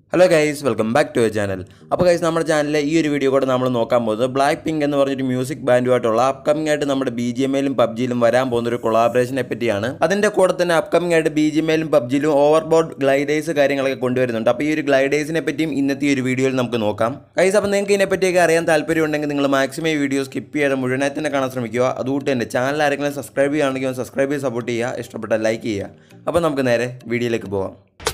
hello guys welcome back to a channel അപ്പോൾ guys നമ്മുടെ ചാനലിലെ ഈ ഒരു വീഡിയോ കൂടെ നമ്മൾ നോക്കാൻ പോകുന്നത് ബ്ലാക്ക് പിങ്ക് എന്ന് പറഞ്ഞൊരു മ്യൂസിക് ബാൻഡുമായിട്ടുള്ള അപ്കമിംഗ് ആയിട്ട് നമ്മുടെ ബി ജി എം എയിലും പബ്ജിയിലും വരാൻ പോകുന്ന ഒരു കൊളാബറേഷനെ പറ്റിയാണ് അതിൻ്റെ കൂടെ തന്നെ അപ്കമിംഗ് ആയിട്ട് ബി ജി എം എയിലും പബ്ജിയിലും ഓവർബോർഡ് ഗ്ലൈഡേഴ്സ് കാര്യങ്ങളൊക്കെ കൊണ്ടുവരുന്നുണ്ട് അപ്പോൾ ഈ ഒരു ഗ്ലൈഡേഴ്സിനെ പറ്റിയും ഇന്നത്തെ ഈ ഒരു വീഡിയോയിൽ നമുക്ക് നോക്കാം ഗൈസ് അപ്പോൾ നിങ്ങൾക്ക് ഇതിനെപ്പറ്റിയൊക്കെ അറിയാൻ താല്പര്യമുണ്ടെങ്കിൽ നിങ്ങൾ മാക്സിമം ഈ വീഡിയോ സ്കിപ്പ് ചെയ്യാതെ മുഴുവനായി തന്നെ കാണാൻ ശ്രമിക്കുക അതുകൊണ്ട് തന്നെ ചാനൽ ആരെങ്കിലും സബ്സ്ക്രൈബ് ചെയ്യുകയാണെങ്കിൽ സബ്സ്ക്രൈബ് ചെയ്ത് സപ്പോർട്ട് ചെയ്യുക ഇഷ്ടപ്പെട്ട ലൈക്ക് ചെയ്യുക അപ്പോൾ നമുക്ക് നേരെ വീഡിയോയിലേക്ക് പോകാം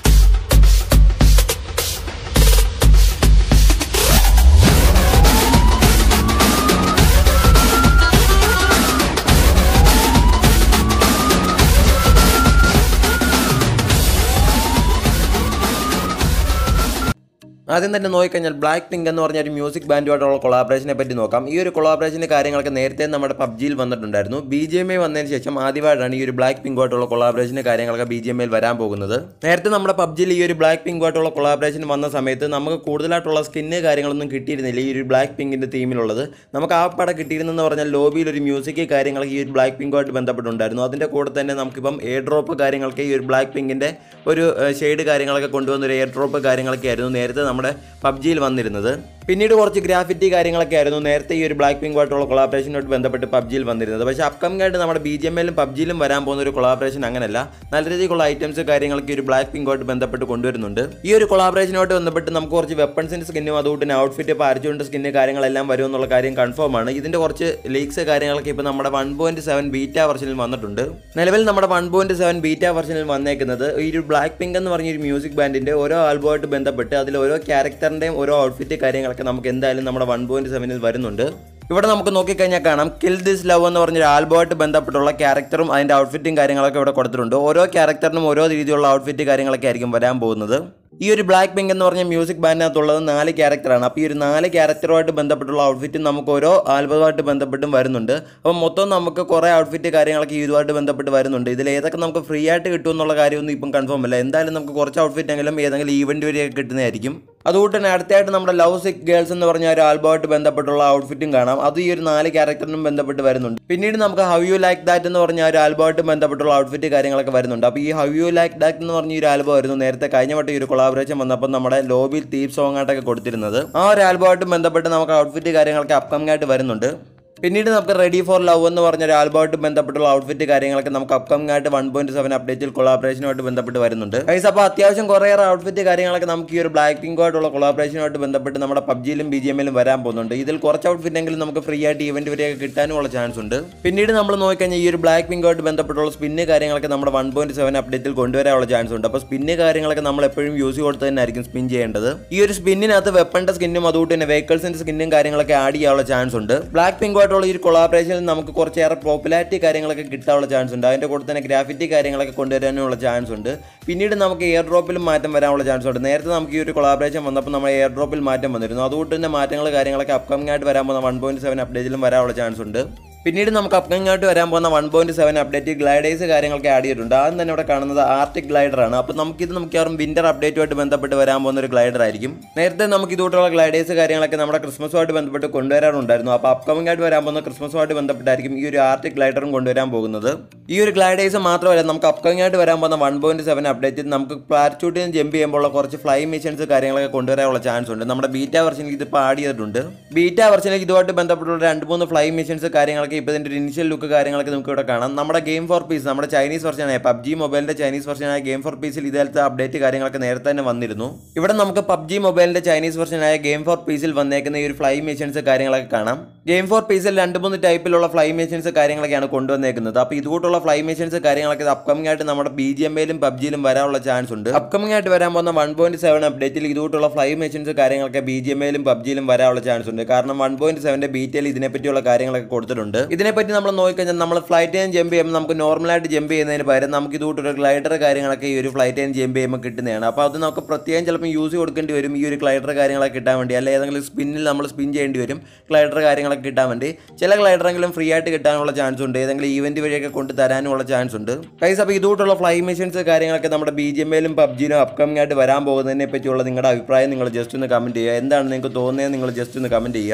ആദ്യം തന്നെ നോക്കിക്കഴിഞ്ഞാൽ ബ്ലാക്ക് പിങ്ക് എന്ന് പറഞ്ഞ ഒരു മ്യൂസിക് ബാൻഡുമായിട്ടുള്ള കൊളാബറേഷനെ പറ്റി നോക്കാം ഈ ഒരു കൊളാബറേഷൻ്റെ കാര്യങ്ങളൊക്കെ നേരത്തെ നമ്മുടെ പബ്ജിയിൽ വന്നിട്ടുണ്ടായിരുന്നു ബി ജി എം ഐ വന്നതിന് ശേഷം ആദ്യമായിട്ടാണ് ഈ ഒരു ബ്ലാക്ക് പിങ്കുമായിട്ടുള്ള കൊളാബറേഷൻ്റെ കാര്യങ്ങളൊക്കെ ബി ജി എം ഐയിൽ വരാൻ പോകുന്നത് നേരത്തെ നമ്മുടെ പബ്ജിയിൽ ഈ ഒരു ബ്ലാക്ക് പിങ്കുമായിട്ടുള്ള കൊളാബറേഷൻ വന്ന സമയത്ത് നമുക്ക് കൂടുതലായിട്ടുള്ള സ്കിന്ന് കാര്യങ്ങളൊന്നും കിട്ടിയിരുന്നില്ല ഈ ഒരു ബ്ലാക്ക് പിങ്കിൻ്റെ തീമിലുള്ളത് നമുക്ക് ആ പടം കിട്ടിയിരുന്നെന്ന് പറഞ്ഞാൽ ലോബിയിൽ ഒരു മ്യൂസിക് കാര്യങ്ങളൊക്കെ ഈ ഒരു ബ്ലാക്ക് പിങ്കുമായിട്ട് ബന്ധപ്പെട്ടുണ്ടായിരുന്നു അതിൻ്റെ കൂടെ തന്നെ നമുക്കിപ്പം എയർ ഡ്രോപ്പ് കാര്യങ്ങളൊക്കെ ഈ ഒരു ബ്ലാക്ക് പിങ്കിൻ്റെ ഒരു ഷെയ്ഡ് കാര്യങ്ങളൊക്കെ കൊണ്ടുവന്ന ഒരു എയർ ഡ്രോപ്പ് കാര്യങ്ങളൊക്കെ ആയിരുന്നു നേരത്തെ നമ്മുടെ പബ്ജിയിൽ വന്നിരുന്നത് പിന്നീട് കുറച്ച് ഗ്രാഫിറ്റി കാര്യങ്ങളൊക്കെ ആയിരുന്നു നേരത്തെ ഈ ഒരു ബ്ലാക്ക് പിങ്കുമായിട്ടുള്ള കൊളാബറേഷനുമായിട്ട് ബന്ധപ്പെട്ട് പബ്ജിയിൽ വന്നിരുന്നത് പക്ഷേ അപ്കമിംഗ് ആയിട്ട് നമ്മുടെ ബി ജി എം എല്ലും പബ്ജിയിലും വരാൻ പോകുന്ന ഒരു കൊളാബറേഷൻ അങ്ങനെയല്ല നല്ല രീതിയിലുള്ള ഐറ്റംസ് കാര്യങ്ങളൊക്കെ ഈ ഒരു ബ്ലാക്ക് പിങ്കുമായിട്ട് ബന്ധപ്പെട്ട് കൊണ്ടുവരുന്നുണ്ട് ഈ ഒരു കൊളാബറേഷനുമായിട്ട് ബന്ധപ്പെട്ട് നമുക്ക് കുറച്ച് വെപ്പൺസിൻ്റെ സ്കിന്നും അതുകൊണ്ട് തന്നെ ഔട്ട്ഫിറ്റ് ഇപ്പോൾ അരച്ചുകൊണ്ട് സ്കിന്ന് കാര്യങ്ങളെല്ലാം വരും എന്നുള്ള കാര്യം കൺഫേം ആണ് ഇതിൻ്റെ കുറച്ച് ലീക്സ് കാര്യങ്ങളൊക്കെ ഇപ്പോൾ നമ്മുടെ വൺ പോയിന്റ് സെവൻ ബീറ്റ വെർഷനിൽ വന്നിട്ടുണ്ട് നിലവിൽ നമ്മുടെ വൺ പോയിന്റ് സെവൻ ബീറ്റ വെർഷനിൽ വന്നേക്കുന്നത് ഈ ഒരു ബ്ലാക്ക് പിങ്ക് എന്ന് പറഞ്ഞ ഒരു മ്യൂസിക് ബാൻഡിൻ്റെ ഓരോ ആൽബമായിട്ട് ബന്ധപ്പെട്ട് അതിൽ ഓരോ ക്യാരക്ടറിൻ്റെയും ഓരോ ഔട്ട്ഫിറ്റ് കാര്യങ്ങളൊക്കെ നമുക്ക് എന്തായാലും നമ്മുടെ വൺ പോയിന്റ് സെവനിൽ വരുന്നുണ്ട് ഇവിടെ നമുക്ക് നോക്കിക്കഴിഞ്ഞാൽ കാണാം കിൽ ദിസ് ലവ് എന്ന് പറഞ്ഞൊരു ആൽബമായിട്ട് ബന്ധപ്പെട്ടുള്ള ക്യാരക്ടറും അതിൻ്റെ ഔട്ട്ഫിറ്റും കാര്യങ്ങളൊക്കെ ഇവിടെ കൊടുത്തിട്ടുണ്ട് ഓരോ ക്യാരക്ടറിനും ഓരോ രീതിയിലുള്ള ഔട്ട്ഫിറ്റ് കാര്യങ്ങളൊക്കെ ആയിരിക്കും വരാൻ പോകുന്നത് ഈ ഒരു ബ്ലാക്ക് പിങ്ക് എന്ന് പറഞ്ഞ മ്യൂസിക് ബാൻഡിനകത്തുള്ളത് നാല് ക്യാരക്ടറാണ് അപ്പോൾ ഈ ഒരു നാല് ക്യാരക്ടറുമായിട്ട് ബന്ധപ്പെട്ടുള്ള ഔട്ട്ഫിറ്റും നമുക്ക് ഓരോ ആൽബമായിട്ട് ബന്ധപ്പെട്ടും വരുന്നുണ്ട് അപ്പോൾ മൊത്തം നമുക്ക് കുറേ ഔട്ട്ഫിറ്റ് കാര്യങ്ങളൊക്കെ ഇതുമായിട്ട് ബന്ധപ്പെട്ട് വരുന്നുണ്ട് ഇതിൽ ഏതൊക്കെ നമുക്ക് ഫ്രീ ആയിട്ട് കിട്ടുമെന്നുള്ള കാര്യമൊന്നും ഇപ്പം കൺഫേം അല്ല എന്തായാലും നമുക്ക് കുറച്ച് ഔട്ട്ഫിറ്റ് എങ്കിലും ഏതെങ്കിലും ഈവൻറ്റ് വരെയൊക്കെ കിട്ടുന്നതായിരിക്കും അതുകൊണ്ട് തന്നെ അടുത്തായിട്ട് നമ്മുടെ ലവ് സിക് ഗേൾസ് എന്ന് പറഞ്ഞ ഒരു ആൽബമായിട്ട് ബന്ധപ്പെട്ടുള്ള ഔട്ട്ഫിറ്റും കാണാം അത് ഈ ഒരു നാല് ക്യാരക്ടറിനും ബന്ധപ്പെട്ട് വരുന്നുണ്ട് പിന്നീട് നമുക്ക് ഹൗ യു ലൈക്ക് ദാറ്റ് എന്ന് പറഞ്ഞ ഒരു ആൽബമായിട്ട് ബന്ധപ്പെട്ടുള്ള ഔട്ട്ഫിറ്റ് കാര്യങ്ങളൊക്കെ വരുന്നുണ്ട് അപ്പോൾ ഈ ഹൗ യു ലൈക്ക് ദാറ്റ് എന്ന് പറഞ്ഞ ഈ ഒരു ആൽബം ആയിരുന്നു നേരത്തെ കഴിഞ്ഞ വട്ടം ഈ ഒരു കൊളാബറേഷൻ വന്നപ്പോൾ നമ്മുടെ ലോബിൽ തീപ് സോങ് ആയിട്ടൊക്കെ കൊടുത്തിരുന്നത് ആ ഒരു ആൽബമായിട്ട് ബന്ധപ്പെട്ട് നമുക്ക് ഔട്ട്ഫിറ്റ് കാര്യങ്ങളൊക്കെ അപ്കമിംഗ് ആയിട്ട് വരുന്നുണ്ട് പിന്നീട് നമുക്ക് റെഡി ഫോർ ലവ് എന്ന് പറഞ്ഞ ഒരു ആൽബമായിട്ട് ബന്ധപ്പെട്ടുള്ള ഔട്ട്ഫിറ്റ് കാര്യങ്ങളൊക്കെ നമുക്ക് അപ്കമിംഗ് ആയിട്ട് വൺ പോയിന്റ് സെവൻ അപ്ഡേറ്റിൽ കൊളാബറേഷനുമായിട്ട് ബന്ധപ്പെട്ട് വരുന്നുണ്ട് ഗൈസ് അപ്പോൾ അത്യാവശ്യം കുറേയേറെ ഔട്ട്ഫിറ്റ് കാര്യങ്ങളൊക്കെ നമുക്ക് ഈ ഒരു ബ്ലാക്ക് പിങ്കുമായിട്ടുള്ള കൊളാബറേഷനുമായിട്ട് ബന്ധപ്പെട്ട് നമ്മുടെ പബ്ജിയിലും ബി ജി എമ്മിലും വരാൻ പോകുന്നുണ്ട് ഇതിൽ കുറച്ച് ഔട്ട്ഫിറ്റ് എങ്കിലും നമുക്ക് ഫ്രീ ആയിട്ട് ഇവന്റ് വരെയൊക്കെ കിട്ടാനുമുള്ള ചാൻസ് ഉണ്ട് പിന്നീട് നമ്മൾ നോക്കിക്കഴിഞ്ഞാൽ ഈ ഒരു ബ്ലാക്ക് പിങ്കുമായിട്ട് ബന്ധപ്പെട്ടുള്ള സ്പിന്ന് കാര്യങ്ങളൊക്കെ നമ്മുടെ വൺ പോയിന്റ് സെവൻ അപ്ഡേറ്റിൽ കൊണ്ടുവരാനുള്ള ചാൻസ് ഉണ്ട് അപ്പോൾ സ്പിന്ന് കാര്യങ്ങളൊക്കെ നമ്മൾ എപ്പോഴും യൂസ് കൊടുത്ത് തന്നെ ആയിരിക്കും സ്പിൻ ചെയ്യേണ്ടത് ഈ ഒരു സ്പിന്നിനകത്ത് വെപ്പണിന്റെ സ്കിന്നും അതുകൊണ്ട് തന്നെ വെഹിക്കിൾസിന്റെ സ്കിന്നും കാര്യങ്ങളൊക്കെ ആഡ് ചെയ്യാനുള്ള ചാൻസ് ഉണ്ട് ബ്ലാക്ക് പിങ്കുമായിട്ടുള്ള ഈ ഒരു കൊളാബറേഷനിൽ നമുക്ക് കുറച്ചേറെ പോപ്പുലാരിറ്റി കാര്യങ്ങളൊക്കെ കിട്ടാനുള്ള ചാൻസ് ഉണ്ട് അതിൻ്റെ കൂടെ തന്നെ ഗ്രാഫിറ്റി കാര്യങ്ങളൊക്കെ കൊണ്ടുവരാനുള്ള ചാൻസ് ഉണ്ട് പിന്നീട് നമുക്ക് എയർ ഡ്രോപ്പിലും മാറ്റം വരാനുള്ള ചാൻസ് ഉണ്ട് നേരത്തെ നമുക്ക് ഈ ഒരു കൊളാബറേഷൻ വന്നപ്പോൾ നമ്മൾ എയർ ഡ്രോപ്പിൽ മാറ്റം വന്നിരുന്നു അതുകൊണ്ട് തന്നെ മാറ്റങ്ങൾ കാര്യങ്ങളൊക്കെ അപ്കമിംഗ് ആയിട്ട് വരാൻ പോകുന്ന വൺ പോയിന്റ് സെവൻ അപ്ഡേറ്റിലും വരാനുള്ള ചാൻസ് ഉണ്ട് പിന്നീട് നമുക്ക് അപ്കമിംഗ് ആയിട്ട് വരാൻ പോകുന്ന one point seven update gliders കാര്യങ്ങളൊക്കെ ആഡ് ചെയ്തിട്ടുണ്ട് ആദ്യം തന്നെ ഇവിടെ കാണുന്നത് ആർട്ടിക് ഗ്ലൈഡർ ആണ് അപ്പോൾ നമുക്കിത് മിക്കവാറും വിന്റർ അപ്ഡേറ്റുമായിട്ട് ബന്ധപ്പെട്ട് വരാൻ പോകുന്ന ഒരു ഗ്ലൈഡർ ആയിരിക്കും നേരത്തെ നമുക്ക് ഇതുകൊണ്ടുള്ള ഗ്ലൈഡേഴ്സ് കാര്യങ്ങളൊക്കെ നമ്മുടെ ക്രിസ്മസുമായിട്ട് ബന്ധപ്പെട്ട് കൊണ്ടുവരാറുണ്ടായിരുന്നു അപ്പോൾ അപ്കമിംഗ് ആയിട്ട് വരാൻ പോകുന്ന ക്രിസ്മസുമായിട്ട് ബന്ധപ്പെട്ടായിരിക്കും ഈ ഒരു ആർട്ടിക് ഗ്ലൈഡറും കൊണ്ടുവരാൻ പോകുന്നത് ഈ ഒരു ഗ്ലൈഡേഴ്സ് മാത്രമല്ല നമുക്ക് അപ്കമിംഗ് ആയിട്ട് വരാൻ പോകുന്ന വൺ പോയിന്റ് സെവൻ അപ്ഡേറ്റിൽ നമുക്ക് പാരച്യൂട്ടിൽ നിന്ന് ജമ്പ് ചെയ്യുമ്പോൾ കുറച്ച് ഫ്ലൈ മിഷൻസ് കാര്യങ്ങളൊക്കെ കൊണ്ടുവരാനുള്ള ചാൻസ് ഉണ്ട് നമ്മുടെ ബീറ്റ വെർഷനിൽ ഇതിപ്പോൾ ആഡ് ചെയ്തിട്ടുണ്ട് ബീറ്റ വെർഷനിൽ ഇതുമായിട്ട് ബന്ധപ്പെട്ടുള്ള രണ്ട് മൂന്ന് ഫ്ലൈ മിഷൻസ് കാര്യങ്ങളൊക്കെ ഇപ്പോൾ ഇതിൻ്റെ ഒരു ഇനിഷ്യൽ ലുക്ക് കാര്യങ്ങളൊക്കെ നമുക്ക് ഇവിടെ കാണാം നമ്മുടെ ഗെയിം ഫോർ പീസ് നമ്മുടെ ചൈനീസ് വെർഷനായ പബ്ജി മൊബൈലിൻ്റെ ചൈനീസ് വെർഷനായ ഗെയിം ഫോർ പീസിൽ ഇതേലത്തെ അപ്ഡേറ്റ് കാര്യങ്ങളൊക്കെ നേരത്തെ തന്നെ വന്നിരുന്നു ഇവിടെ നമുക്ക് പബ്ജി മൊബൈലിൻ്റെ ചൈനീസ് വെർഷനായ ഗെയിം ഫോർ പീസിൽ വന്നേക്കുന്ന ഈ ഒരു ഫ്ലൈ മിഷൻസ് കാര്യങ്ങളൊക്കെ കാണാം ഗെയിം ഫോർ പീസിൽ രണ്ട് മൂന്ന് ടൈപ്പിലുള്ള ഫ്ലൈ മിഷൻസ് കാര്യങ്ങളൊക്കെയാണ് കൊണ്ടുവന്നേക്കുന്നത് അപ്പോൾ ഇതുകൂട്ടുള്ള ഫ്ലൈ മിഷൻസ് കാര്യങ്ങളൊക്കെ അപ്കമിംഗ് ആയിട്ട് നമ്മുടെ ബി ജി എം എയിലും പബ്ജിയിലും വരാനുള്ള ചാൻസ് ഉണ്ട് അപ്കമിംഗ് ആയിട്ട് വരാൻ പോകുന്ന വൺ പോയിന്റ് സെവൻ അപ്ഡേറ്റിൽ ഇതുകൂട്ടുള്ള ഫ്ലൈ മിഷൻസ് കാര്യങ്ങളൊക്കെ ബി ജി എം എയിലും പബ്ജിയിലും വരാനുള്ള ചാൻസ് ഉണ്ട് കാരണം വൺ പോയിന്റ് സെവൻ്റെ ബീറ്റയിൽ ഇതിനെപ്പറ്റിയുള്ള കാര്യങ്ങളൊക്കെ കൊടുത്തിട്ടുണ്ട് ഇതിനെപ്പറ്റി നമ്മൾ നോക്കിക്കഴിഞ്ഞാൽ നമ്മൾ ഫ്ലൈറ്റ് ടൈം ജമ്പ് ചെയ്യുമ്പോൾ നമുക്ക് നോർമലായിട്ട് ജമ്പ് ചെയ്യുന്നതിന് പകരം നമുക്ക് ഇതുകൂട്ടൊരു ഗ്ലൈഡർ കാര്യങ്ങളൊക്കെ ഈ ഒരു ഫ്ലൈറ്റ് ടൈം ജമ്പ് ചെയ്യുമ്പോൾ കിട്ടുന്നതാണ് അപ്പോൾ അത് നമുക്ക് പ്രത്യേകം ചിലപ്പോൾ യൂസ് കൊടുക്കേണ്ടി വരും ഈ ഒരു ഗ്ലൈഡർ കാര്യങ്ങളൊക്കെ കിട്ടാൻ വേണ്ടി അല്ലെങ്കിൽ ഏതെങ്കിലും സ്പിന്നിൽ നമ്മൾ സ്പിൻ ചെയ്യേണ്ടി വരും ഗ്ലൈഡർ കാര്യങ്ങളൊക്കെ കിട്ടാൻ വേണ്ടി ചില ഗ്ലൈഡറെങ്കിലും ഫ്രീ ആയിട്ട് കിട്ടാനുള്ള ചാൻസ് ഉണ്ട് ഏതെങ്കിലും ഈവന്റ് വഴിയൊക്കെ കൊണ്ട് തരാനുള്ള ചാൻസ് ഉണ്ട് കൈസ് അപ്പോൾ ഇതുകൂട്ടുള്ള ഫ്ലൈ മിഷൻസ് കാര്യങ്ങളൊക്കെ നമ്മുടെ ബി ജി എം എയിലും പബ്ജിയിലും അപ്കമിംഗ് ആയിട്ട് വരാൻ പോകുന്നതിനെ പറ്റിയുള്ള നിങ്ങളുടെ അഭിപ്രായം നിങ്ങൾ ജസ്റ്റ് ഒന്ന് കമൻറ്റ് ചെയ്യുക എന്താണ് നിങ്ങൾക്ക് തോന്നുന്നത് നിങ്ങൾ ജസ്റ്റ് ഒന്ന് കമൻറ്റ് ചെയ്യുക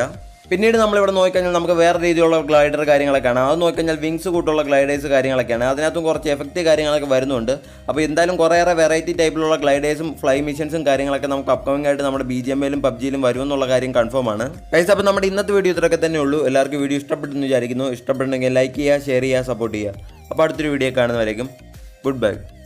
പിന്നീട് നമ്മളിവിടെ നോക്കിക്കഴിഞ്ഞാൽ നമുക്ക് വേറെ രീതിയിലുള്ള ഗ്ലൈഡർ കാര്യങ്ങളൊക്കെയാണ് അത് നോക്കിക്കഴിഞ്ഞാൽ വിങ്സ് കൂട്ടുള്ള ഗ്ലൈഡേഴ്സ് കാര്യങ്ങളൊക്കെയാണ് അതിനകത്തും കുറച്ച് എഫക്റ്റ് കാര്യങ്ങളൊക്കെ വരുന്നുണ്ട് അപ്പോൾ എന്തായാലും കുറേയേറെ വെറൈറ്റി ടൈപ്പിലുള്ള ഗ്ലൈഡേഴ്സും ഫ്ലൈ മിഷൻസും കാര്യങ്ങളൊക്കെ നമുക്ക് അപ്കമിംഗ് ആയിട്ട് നമ്മുടെ ബി ജി എം എയിലും പബ്ജിയിലും വരുമെന്നുള്ള കാര്യം കൺഫേം ആണ് ഗൈസ് അപ്പോൾ നമ്മുടെ ഇന്നത്തെ വീഡിയോ ഇത്രയൊക്കെ തന്നെ ഉള്ളൂ എല്ലാവർക്കും വീഡിയോ ഇഷ്ടപ്പെട്ടെന്ന് വിചാരിക്കുന്നു ഇഷ്ടപ്പെട്ടുണ്ടെങ്കിൽ ലൈക്ക് ചെയ്യുക ഷെയർ ചെയ്യുക സപ്പോർട്ട് ചെയ്യുക അപ്പോൾ അടുത്തൊരു വീഡിയോ കാണുന്നവരേക്കും ഗുഡ് ബൈ